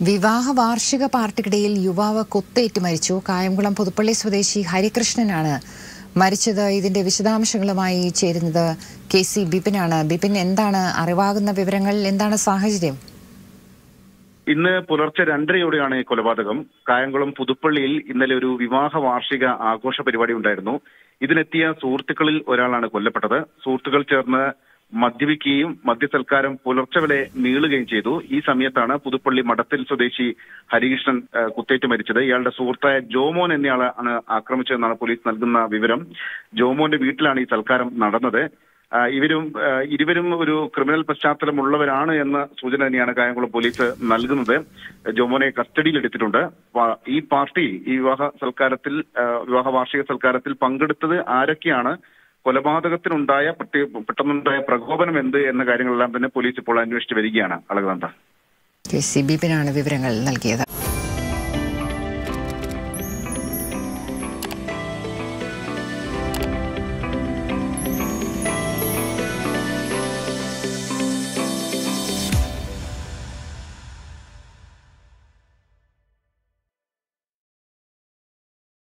വിവാഹ വാർഷിക പാർട്ടിക്കിടയിൽ യുവാവ് കൊത്തേറ്റ് മരിച്ചു കായംകുളം പുതുപ്പള്ളി സ്വദേശി ഹരികൃഷ്ണനാണ് മരിച്ചത് ഇതിന്റെ വിശദാംശങ്ങളുമായി ചേരുന്നത് കെ സി ബിപിനാണ് ബിപിൻ എന്താണ് അറിവാകുന്ന വിവരങ്ങൾ എന്താണ് സാഹചര്യം ഇന്ന് പുലർച്ചെ രണ്ടരയോടെയാണ് ഈ കൊലപാതകം കായംകുളം പുതുപ്പള്ളിയിൽ ഇന്നലെ ഒരു വിവാഹ വാർഷിക ആഘോഷ പരിപാടി ഉണ്ടായിരുന്നു ഇതിനെത്തിയ സുഹൃത്തുക്കളിൽ ഒരാളാണ് കൊല്ലപ്പെട്ടത് സുഹൃത്തുക്കൾ ചേർന്ന് മദ്യപിക്കുകയും മദ്യസൽക്കാരം പുലർച്ചെ വരെ നീളുകയും ചെയ്തു ഈ സമയത്താണ് പുതുപ്പള്ളി മഠത്തിൽ സ്വദേശി ഹരികൃഷ്ണൻ ആ, കുത്തേറ്റ് മരിച്ചത് ഇയാളുടെ സുഹൃത്തായ ജോമോൻ എന്നയാളാണ് ആക്രമിച്ചതെന്നാണ് പോലീസ് നൽകുന്ന വിവരം ജോമോന്റെ വീട്ടിലാണ് ഈ സൽക്കാരം നടന്നത് ആ, ഇവരും ആ, ഇരുവരും ഒരു ക്രിമിനൽ പശ്ചാത്തലമുള്ളവരാണ് എന്ന സൂചന തന്നെയാണ് കായംകുളം പോലീസ് നൽകുന്നത് ജോമോനെ കസ്റ്റഡിയിൽ എടുത്തിട്ടുണ്ട് പ- ഈ പാർട്ടി ഈ വിവാഹ സൽക്കാരത്തിൽ ആ, വിവാഹ വാർഷിക സൽക്കാരത്തിൽ പങ്കെടുത്തത് ആരൊക്കെയാണ് കൊലപാതകത്തിനുണ്ടായ പ്രത്യേക പെട്ടെന്നുണ്ടായ പ്രകോപനം എന്ത് എന്ന കാര്യങ്ങളെല്ലാം തന്നെ പോലീസ് ഇപ്പോൾ അന്വേഷിച്ച് വരികയാണ് അളകനന്ദ കെ സി ബിപിനാണ് വിവരങ്ങൾ നൽകിയത്